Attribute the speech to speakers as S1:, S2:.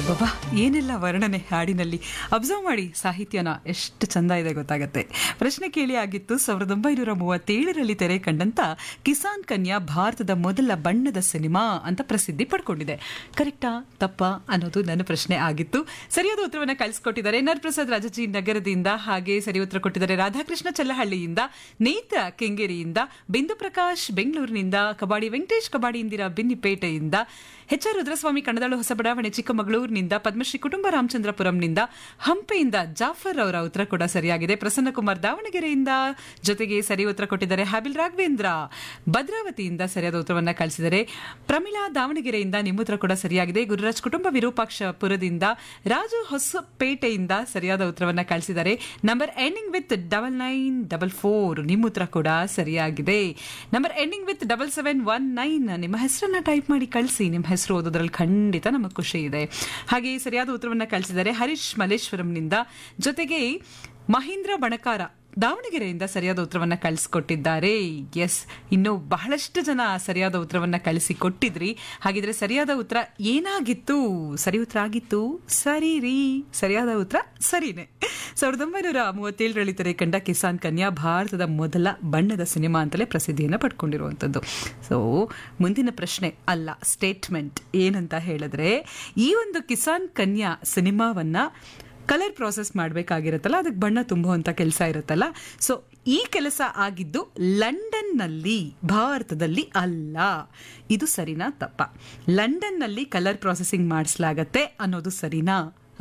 S1: ಅಬ್ಬಬ್ಬಾ ಏನೆಲ್ಲ ವರ್ಣನೆ ಹಾಡಿನಲ್ಲಿ ಅಬ್ಸರ್ವ್ ಮಾಡಿ ಸಾಹಿತ್ಯನ ಎಷ್ಟು ಚಂದ ಇದೆ ಗೊತ್ತಾಗತ್ತೆ ಪ್ರಶ್ನೆ ಕೇಳಿ ಆಗಿತ್ತು ಸಾವಿರದ ಒಂಬೈನೂರ ಮೂವತ್ತೇಳರಲ್ಲಿ ತೆರೆ ಕಂಡಂತ ಕಿಸಾನ್ ಕನ್ಯಾ ಭಾರತದ ಮೊದಲ ಬಣ್ಣದ ಸಿನಿಮಾ ಅಂತ ಪ್ರಸಿದ್ಧಿ ಪಡ್ಕೊಂಡಿದೆ ಕರೆಕ್ಟಾ ತಪ್ಪಾ ಅನ್ನೋದು ನನ್ನ ಪ್ರಶ್ನೆ ಆಗಿತ್ತು ಸರಿಯಾದ ಉತ್ತರವನ್ನು ಕಳಿಸ್ಕೊಟ್ಟಿದ್ದಾರೆ ಎನ್ ಆರ್ ಪ್ರಸಾದ್ ರಾಜಜಿ ನಗರದಿಂದ ಹಾಗೆ ಸರಿ ಉತ್ತರ ಕೊಟ್ಟಿದ್ದಾರೆ ರಾಧಾಕೃಷ್ಣ ಚಲ್ಲಹಳ್ಳಿಯಿಂದ ನೇತ್ರ ಕೆಂಗೇರಿಯಿಂದ ಬಿಂದು ಪ್ರಕಾಶ್ ಬೆಂಗಳೂರಿನಿಂದ ಕಬಾಡಿ ವೆಂಕಟೇಶ್ ಕಬಾಡಿ ಇಂದಿರಾ ಬಿನ್ನಿಪೇಟೆಯಿಂದ ಎಚ್ ಆರ್ ರುದ್ರಸ್ವಾಮಿ ಕಣದಾಳು ಹೊಸ ಬಡಾವಣೆ ಚಿಕ್ಕಮಗಳೂರಿನಿಂದ ಪದ್ಮಶ್ರೀ ಕುಟುಂಬ ರಾಮಚಂದ್ರಪುರಂನಿಂದ ಹಂಪೆಯಿಂದ ಜಾಫರ್ ಅವರ ಉತ್ತರ ಕೂಡ ಸರಿಯಾಗಿದೆ ಪ್ರಸನ್ನ ಕುಮಾರ್ ದಾವಣಗೆರೆಯಿಂದ ಜೊತೆಗೆ ಸರಿ ಉತ್ತರ ಕೊಟ್ಟಿದ್ದಾರೆ ಹಾಬಿಲ್ ರಾಘವೇಂದ್ರ ಭದ್ರಾವತಿಯಿಂದ ಸರಿಯಾದ ಉತ್ತರವನ್ನ ಕಳಿಸಿದರೆ ಪ್ರಮಿಳಾ ದಾವಣಗೆರೆಯಿಂದ ನಿಮ್ಮ ಉತ್ತರ ಕೂಡ ಸರಿಯಾಗಿದೆ ಗುರುರಾಜ್ ಕುಟುಂಬ ವಿರೂಪಾಕ್ಷಪುರದಿಂದ ರಾಜು ಹೊಸಪೇಟೆಯಿಂದ ಸರಿಯಾದ ಉತ್ತರವನ್ನ ಕಳಿಸಿದ್ದಾರೆ number ending with double nine double four ನಿಮ್ಮ ಉತ್ತರ ಕೂಡ ಸರಿಯಾಗಿದೆ number ending with double seven one nine ನಿಮ್ಮ ಹೆಸರನ್ನ ಟೈಪ್ ಮಾಡಿ ಕಳಿಸಿ ನಿಮ್ಮ ಹೆಸರು ಓದೋದ್ರಲ್ಲಿ ಖಂಡಿತ ನಮಗೆ ಖುಷಿ ಇದೆ ಹಾಗೆ ಸರಿಯಾದ ಉತ್ತರವನ್ನ ಕಳಿಸಿದ್ದಾರೆ ಹರೀಶ್ ಮಲ್ಲೇಶ್ವರಂನಿಂದ ಜೊತೆಗೆ ಮಹೇಂದ್ರ ಬಣಕಾರ ದಾವಣಗೆರೆಯಿಂದ ಸರಿಯಾದ ಉತ್ತರವನ್ನ ಕಳಿಸ್ಕೊಟ್ಟಿದ್ದಾರೆ ಎಸ್ ಇನ್ನು ಬಹಳಷ್ಟು ಜನ ಸರಿಯಾದ ಉತ್ತರವನ್ನ ಕಳಿಸಿಕೊಟ್ಟಿದ್ರಿ ಹಾಗಿದ್ರೆ ಸರಿಯಾದ ಉತ್ತರ ಏನಾಗಿತ್ತು ಸರಿ ಉತ್ತರ ಆಗಿತ್ತು ಸರಿ ರೀ ಸರಿಯಾದ ಉತ್ತರ ಸರಿನೇ ಸಾವಿರದ ಒಂಬೈನೂರ ಮೂವತ್ತೇಳರಲ್ಲಿ ತೆರೆ ಕಂಡ ಕಿಸಾನ್ ಕನ್ಯಾ ಭಾರತದ ಮೊದಲ ಬಣ್ಣದ ಸಿನಿಮಾ ಅಂತಲೇ ಪ್ರಸಿದ್ಧಿಯನ್ನು ಪಡ್ಕೊಂಡಿರುವಂಥದ್ದು ಸೊ ಮುಂದಿನ ಪ್ರಶ್ನೆ ಅಲ್ಲ ಸ್ಟೇಟ್ಮೆಂಟ್ ಏನಂತ ಹೇಳಿದ್ರೆ ಈ ಒಂದು ಕಿಸಾನ್ ಕನ್ಯಾ ಸಿನಿಮಾವನ್ನ ಕಲರ್ ಪ್ರಾಸೆಸ್ ಮಾಡಬೇಕಾಗಿರುತ್ತಲ್ಲ ಅದಕ್ಕೆ ಬಣ್ಣ ತುಂಬುವಂಥ ಕೆಲಸ ಇರುತ್ತಲ್ಲ ಸೊ ಈ ಕೆಲಸ ಆಗಿದ್ದು ಲಂಡನ್ನಲ್ಲಿ ಭಾರತದಲ್ಲಿ ಅಲ್ಲ ಇದು ಸರಿನಾ ತಪ್ಪ ಲಂಡನ್ನಲ್ಲಿ ಕಲರ್ ಪ್ರಾಸೆಸಿಂಗ್ ಮಾಡಿಸ್ಲಾಗತ್ತೆ ಅನ್ನೋದು ಸರಿನಾ